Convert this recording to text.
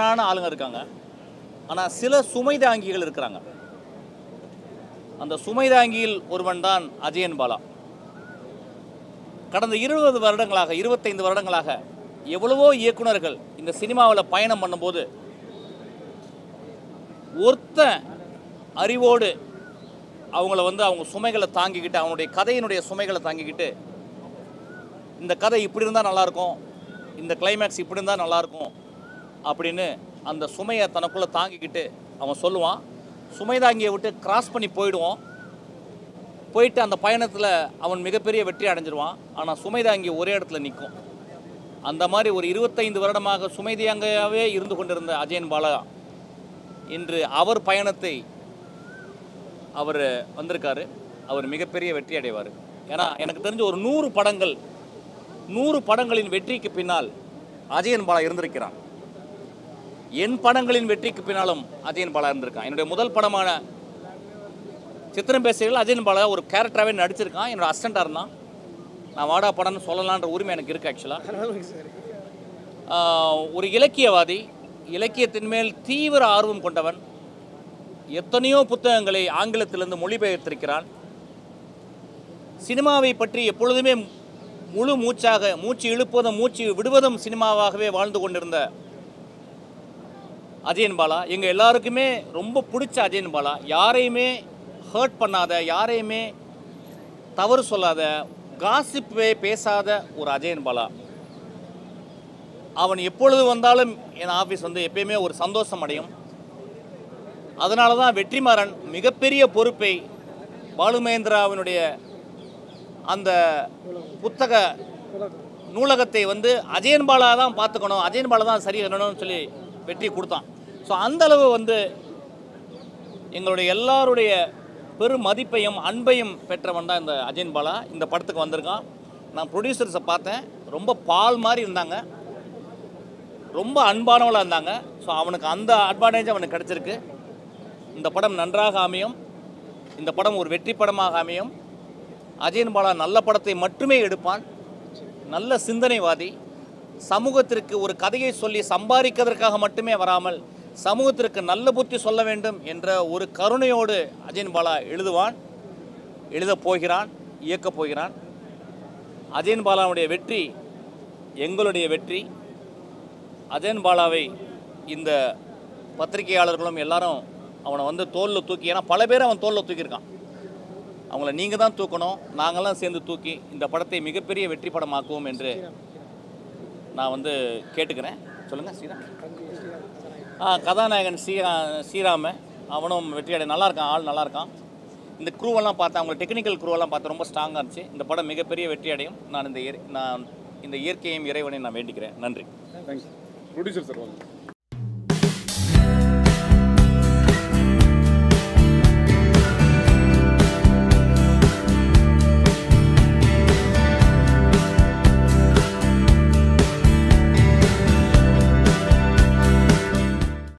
சாதாரண ஆளுங்க இருக்காங்க ஆனால் சில சுமை தாங்கிகள் இருக்கிறாங்க அந்த சுமை தாங்கியில் ஒருவன் தான் அஜயன் பாலா கடந்த இருபது வருடங்களாக இருபத்தைந்து வருடங்களாக எவ்வளவோ இயக்குனர்கள் இந்த சினிமாவில் பயணம் பண்ணும்போது ஒருத்த அறிவோடு அவங்கள வந்து அவங்க சுமைகளை தாங்கிக்கிட்டு அவனுடைய கதையினுடைய சுமைகளை தாங்கிக்கிட்டு இந்த கதை இப்படி இருந்தால் நல்லாயிருக்கும் இந்த கிளைமேக்ஸ் இப்படி இருந்தால் நல்லாயிருக்கும் அப்படின்னு அந்த சுமையை தனக்குள்ளே தாங்கிக்கிட்டு அவன் சொல்லுவான் சுமை தாங்கியை விட்டு கிராஸ் பண்ணி போயிடுவோம் போயிட்டு அந்த பயணத்தில் அவன் மிகப்பெரிய வெற்றி அடைஞ்சிருவான் ஆனால் சுமை தாங்கி ஒரே இடத்துல நிற்கும் அந்த மாதிரி ஒரு இருபத்தைந்து வருடமாக சுமை தாங்கியாகவே இருந்து கொண்டிருந்த அஜயன் பாலா இன்று அவர் பயணத்தை அவர் வந்திருக்காரு அவர் மிகப்பெரிய வெற்றி அடைவார் ஏன்னா எனக்கு தெரிஞ்ச ஒரு நூறு படங்கள் நூறு படங்களின் வெற்றிக்கு பின்னால் அஜயன் பாலா இருந்திருக்கிறான் என் படங்களின் வெற்றிக்கு பின்னாலும் அஜயன் பாலா இருந்திருக்கான் என்னுடைய முதல் படமான சித்திரம் பேசுகையில் அஜயன் பாலா ஒரு கேரக்டராகவே நடிச்சிருக்கான் என்னோட அசிஸ்டண்ட்டாக இருந்தான் நான் வாடா படம்னு சொல்லலான்ற உரிமை எனக்கு இருக்குது ஆக்சுவலாக ஒரு இலக்கியவாதி இலக்கியத்தின் மேல் தீவிர ஆர்வம் கொண்டவன் எத்தனையோ புத்தகங்களை ஆங்கிலத்திலிருந்து மொழிபெயர்த்திருக்கிறான் சினிமாவை பற்றி எப்பொழுதுமே முழு மூச்சாக மூச்சு இழுப்பதும் மூச்சு விடுவதும் சினிமாவாகவே வாழ்ந்து கொண்டிருந்த அஜயன் பாலா எங்கள் எல்லாருக்குமே ரொம்ப பிடிச்ச அஜயன் பாலா யாரையுமே ஹர்ட் பண்ணாத யாரையுமே தவறு சொல்லாத காசிப்பே பேசாத ஒரு அஜயன் பாலா அவன் எப்பொழுது வந்தாலும் என் ஆஃபீஸ் வந்து எப்பயுமே ஒரு சந்தோஷம் அடையும் அதனால தான் வெற்றிமாறன் மிகப்பெரிய பொறுப்பை பாலுமகேந்திராவினுடைய அந்த புத்தக நூலகத்தை வந்து அஜயன் பாலா தான் பார்த்துக்கணும் அஜயன் பாலா தான் சரி பண்ணணும்னு சொல்லி வெற்றி கொடுத்தான் ஸோ அந்த அளவு வந்து எங்களுடைய எல்லாருடைய பெரும் மதிப்பையும் அன்பையும் பெற்றவன் தான் இந்த அஜயன் பாலா இந்த படத்துக்கு வந்திருக்கான் நான் ப்ரொடியூசர்ஸை பார்த்தேன் ரொம்ப பால் மாதிரி இருந்தாங்க ரொம்ப அன்பானவளாக இருந்தாங்க ஸோ அவனுக்கு அந்த அட்வான்டேஜ் அவனுக்கு கிடச்சிருக்கு இந்த படம் நன்றாக அமையும் இந்த படம் ஒரு வெற்றி படமாக அமையும் அஜயன் பாலா நல்ல படத்தை மட்டுமே எடுப்பான் நல்ல சிந்தனைவாதி சமூகத்திற்கு ஒரு கதையை சொல்லி சம்பாதிக்கிறதற்காக மட்டுமே வராமல் சமூகத்திற்கு நல்ல புத்தி சொல்ல வேண்டும் என்ற ஒரு கருணையோடு அஜயன் பாலா எழுதுவான் எழுதப் போகிறான் இயக்கப் போகிறான் அஜயன் பாலாவுடைய வெற்றி எங்களுடைய வெற்றி அஜயன் பாலாவை இந்த பத்திரிகையாளர்களும் எல்லாரும் அவனை வந்து தோளில் தூக்கி ஏன்னா பல பேர் அவன் தோளில் தூக்கியிருக்கான் அவங்கள நீங்கள் தான் தூக்கணும் நாங்கள்லாம் சேர்ந்து தூக்கி இந்த படத்தை மிகப்பெரிய வெற்றி படமாக்குவோம் என்று நான் வந்து கேட்டுக்கிறேன் சொல்லுங்கள் ஸ்ரீராம் ஆ கதாநாயகன் ஸ்ரீரா ஸ்ரீராம அவனும் வெற்றி அடை நல்லா இருக்கான் ஆள் நல்லா இருக்கான் இந்த குரூவெல்லாம் பார்த்தேன் அவங்க டெக்னிக்கல் குரூவெல்லாம் பார்த்து ரொம்ப ஸ்ட்ராங்காக இருந்துச்சு இந்த படம் மிகப்பெரிய வெற்றி அடையும் நான் இந்த இயற்- நான் இந்த இயற்கையும் இறைவனையும் நான் வேண்டிக்கிறேன் நன்றி தேங்க்ஸ் ப்ரொடியூசர் சார் வாங்க